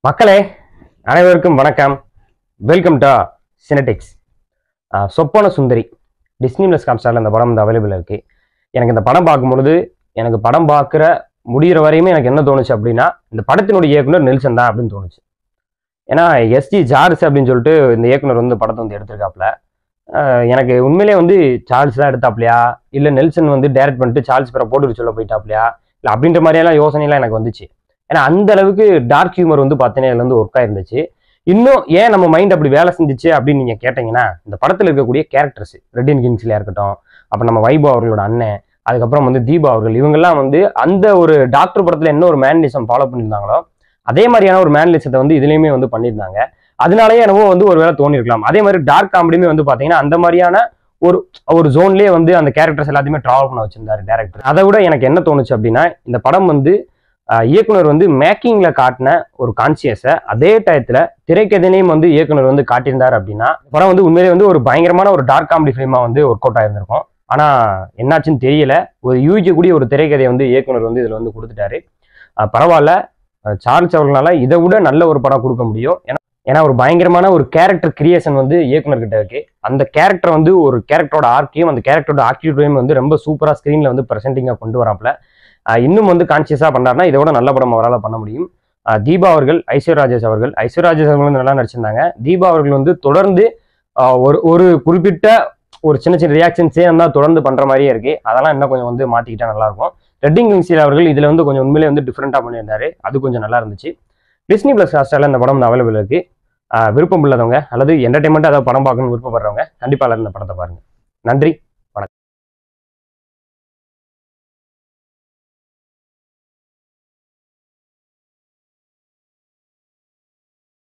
மக்களே அனைவருக்கும் வணக்கம் வெல்கம் டு சினடிக்ஸ் சொப்பன சுந்தரி டிஸ்னி பிளஸ் காம்ஸ்டாரில் இந்த படம் வந்து அவைலபிள் இருக்கு எனக்கு இந்த படம் பார்க்கும்பொழுது எனக்கு படம் பார்க்குற முடிகிற வரையுமே எனக்கு என்ன தோணுச்சு அப்படின்னா இந்த படத்தினுடைய இயக்குனர் நெல்சன் தான் அப்படின்னு தோணுச்சு ஏன்னா எஸ்ஜி ஜார்ஸ் அப்படின்னு சொல்லிட்டு இந்த இயக்குனர் வந்து படத்தை வந்து எடுத்திருக்காப்புல ஆஹ் எனக்கு உண்மையிலே வந்து சார்ல்ஸ் தான் எடுத்தாப்லையா இல்லை நெல்சன் வந்து டைரக்ட் பண்ணிட்டு சார்ல்ஸ் பேரை போட்டு சொல்ல போயிட்டாப்லையா இல்லை அப்படின்ற மாதிரியெல்லாம் யோசனைலாம் எனக்கு வந்துச்சு ஏன்னா அந்த அளவுக்கு டார்க் ஹியூமர் வந்து பார்த்தீங்கன்னா இதுல வந்து ஒர்க் ஆயிருந்துச்சு இன்னும் ஏன் நம்ம மைண்ட் அப்படி வேலை செஞ்சுச்சு அப்படின்னு நீங்க கேட்டீங்கன்னா இந்த படத்துல இருக்கக்கூடிய கேரக்டர்ஸ் ரெட்டின் கிங்ஸ்லயா இருக்கட்டும் அப்புறம் நம்ம வைபவ் அவர்களோட அண்ணன் அதுக்கப்புறம் வந்து தீபா அவர்கள் இவங்கெல்லாம் வந்து அந்த ஒரு டாக்டர் படத்துல என்ன ஒரு மேனலிசம் ஃபாலோ பண்ணியிருந்தாங்களோ அதே மாதிரியான ஒரு மேனலிசத்தை வந்து இதுலயுமே வந்து பண்ணியிருந்தாங்க அதனாலயே என்னவோ வந்து ஒரு வேளை தோணிருக்கலாம் அதே மாதிரி டார்க் காமெடியுமே வந்து பாத்தீங்கன்னா அந்த மாதிரியான ஒரு ஒரு ஜோன்லயே வந்து அந்த கேரக்டர்ஸ் எல்லாத்தையுமே டிராவல் பண்ண வச்சிருந்தாரு டேரக்டர் அதை விட எனக்கு என்ன தோணுச்சு அப்படின்னா இந்த படம் வந்து ஆஹ் இயக்குனர் வந்து மேக்கிங்ல காட்டின ஒரு கான்சியஸை அதே டயத்துல திரைக்கதையிலையும் வந்து இயக்குனர் வந்து காட்டியிருந்தார் அப்படின்னா படம் வந்து உண்மையிலே வந்து ஒரு பயங்கரமான ஒரு டார்க் காமெடி ஃபிலிமா வந்து ஒர்க் அவுட் ஆயிருந்திருக்கும் ஆனா என்னாச்சுன்னு தெரியல ஒரு யூகிக்கக்கூடிய ஒரு திரைக்கதையை வந்து இயக்குனர் வந்து இதுல வந்து கொடுத்துட்டாரு ஆஹ் பரவாயில்ல ஆஹ் சார்ல்ஸ் அவர்களால இதை விட நல்ல ஒரு படம் கொடுக்க முடியும் ஏன்னா ஏன்னா ஒரு பயங்கரமான ஒரு கேரக்டர் கிரியேஷன் வந்து இயக்குனர் கிட்ட இருக்கு அந்த கேரக்டர் வந்து ஒரு கேரக்டரோட ஆர்க்கையும் அந்த கேரக்டரோட ஆக்டிவிட்டியும் வந்து ரொம்ப சூப்பரா ஸ்கிரீன்ல வந்து பிரசன்டிங்கா கொண்டு வராப்ல ஆஹ் இன்னும் வந்து கான்சியஸா பண்ணாருன்னா இதை விட நல்ல படம் அவரால் பண்ண முடியும் ஆஹ் தீபா அவர்கள் ஐஸ்வர்ராஜேஷ் அவர்கள் ஐஸ்வர்ராஜேஷ் அவர்கள் வந்து நல்லா நடிச்சிருந்தாங்க தீபா அவர்கள் வந்து தொடர்ந்து ஆஹ் ஒரு ஒரு குறிப்பிட்ட ஒரு சின்ன சின்ன ரியாக்ஷன்ஸே வந்து தொடர்ந்து பண்ற மாதிரியே இருக்கு அதெல்லாம் இன்னும் கொஞ்சம் வந்து மாத்திக்கிட்டா நல்லா இருக்கும் ரெட்டிங் கிங்ஸில் அவர்கள் இதுல வந்து கொஞ்சம் உண்மையிலே வந்து டிஃப்ரெண்டா பண்ணியிருந்தாரு அது கொஞ்சம் நல்லா இருந்துச்சு டிஸ்னி பிளஸ் ஹாஸ்டலில் இந்த படம் வந்து அவைலபிள் இருக்கு ஆஹ் விருப்பம் உள்ளவங்க அல்லது என்டர்டைன்மெண்ட் அதாவது படம் பார்க்கணும்னு விருப்பப்படுறவங்க கண்டிப்பாக இந்த படத்தை பாருங்க நன்றி